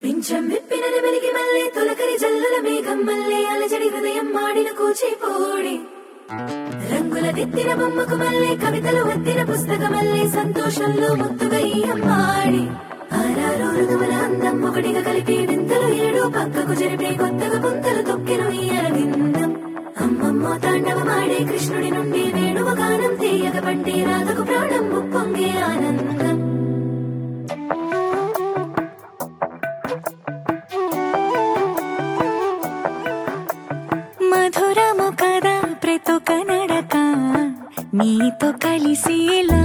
పింఛం విప్పినది వెలిగి మళ్ళీ తొలకరి జల్లుల మేఘం మళ్ళీ అలజడి హృదయం మాడిన కూచిపోడి రంగుల దిద్దిన బొమ్మకు మళ్ళీ కవితలు వత్తిన పుస్తకం మళ్ళీ సంతోషంలో ముద్దుగా ఈ అమ్మాడి ఆరారు ఋతువుల అందం ఒకటిగా కలిపి వింతలు ఏడు పక్కకు జరిపే కొత్తగా పుంతలు తొక్కెను ఈ అరవిందం అమ్మమ్మో తాండవమాడే కృష్ణుడి నుండి వేణువ గానం తీయక పంటే రాధకు ప్రాణం ముప్పొంగే ఆనందం మధురము కదా ప్రతొక నడక నీతో కలిసేలా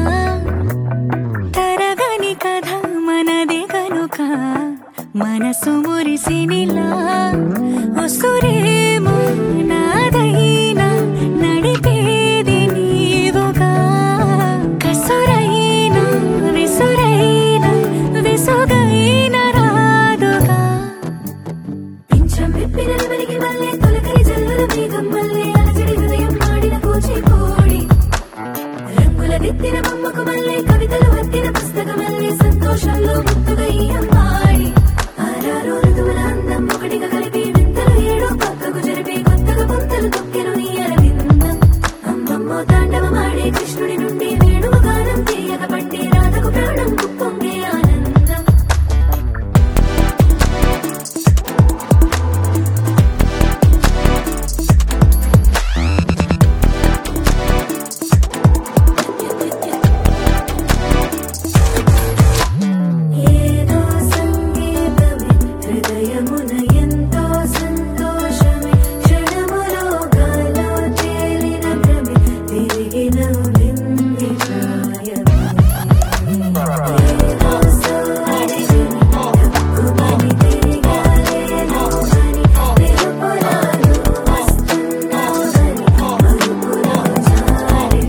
తరగని కథ మనదే కనుక మనసు మురిసినిలా ఉసురేమో నాదైనా నడిపేది నీవుగా కసురైనా విసురైనా విసుగైన రాదుగా పింఛం విప్పిన వెలిగి మళ్ళీ తొలకరి జల్లుల మేఘం మళ్ళీ అలజడి హృదయం మాడిన కూచిపోడి రంగుల దిద్దిన బొమ్మకు మళ్ళీ కవితలు వత్తిన పుస్తకం మళ్ళీ సంతోషంలో ముద్దుగా ఈ అమ్మాడి ఆరారు ఋతువుల అందం ఒకటిగా కలిపి వింతలు ఏడు పక్కకు జరిపి కొత్తగా పుంతలు తొక్కెను ఈ అరవిందం అమ్మమ్మో తాండవమాడే కృష్ణుడి నుండి వేణువ గానం తీయక పండి రాధకు ప్రాణం పొంగే ఆనందం ఏదో సంగీతమే హృదయమున ఎంతో సంతోషమే క్షణములో గాలో తేలిన భ్రమే తిరిగి నవ్వింది ప్రాయమే ఏదో సోదరి తక్కువని తిరిగాలేను అని తెలుపురాను వస్తున్నావని మరుపులో జారి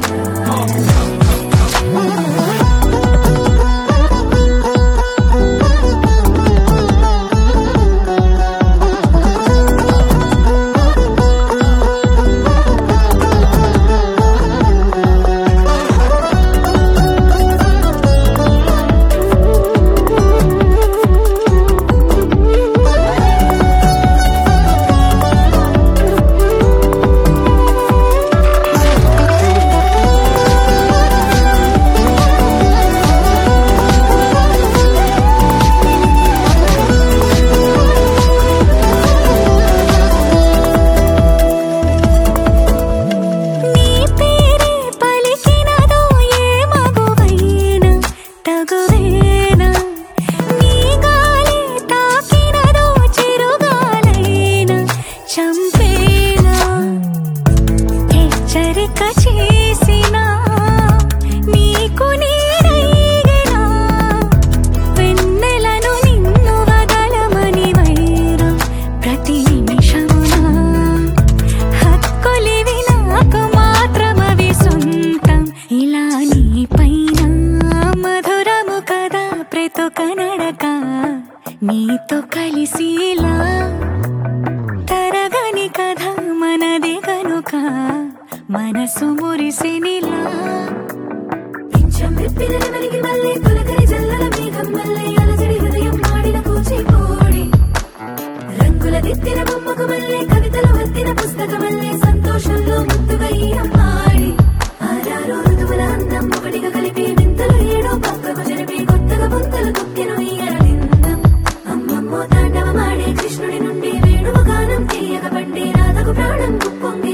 నీ పేరే పలికినదో ఏ మగువైనా తగువేనా నీ గాలి తాకినదో చిరుగాలైనా చంపేనా హెచ్చరిక చేసినా నీకు నీరైనా వెన్నెలను నిన్ను వదలమని వైరం ప్రతి నిమిషమునా హక్కులివి నాకు మాత్రమవి సొంతం ఇలా నీ పైన మధురము కదా ప్రతొక నడక నీతో కలిసిలా తరగని కథ మనది కనుక మనసు మురిసినిలా పింఛం విప్పిన వెలిగి మళ్ళీ తొలకరి జల్లుల మేఘం మళ్ళీ అలజడి హృదయం మాడిన కూచిపోడి రంగుల దిద్దిన బొమ్మకు మళ్ళీ కవితలు వత్తిన పుస్తకం మళ్ళీ సంతోషంలో ముద్దుగా ఈ అమ్మాడి ఆరారు ఋతువుల అందం ఒకటిగా కలిపి వింతలు ఏడో పక్కకు జరిపి కొత్తగా పుంతలు తొక్కెను ఈ అరవిందం అమ్మమ్మో తాండవమాడే కృష్ణుడి నుండి వేణువ గానం తీయక పండి రాధకు ప్రాణం పొంగి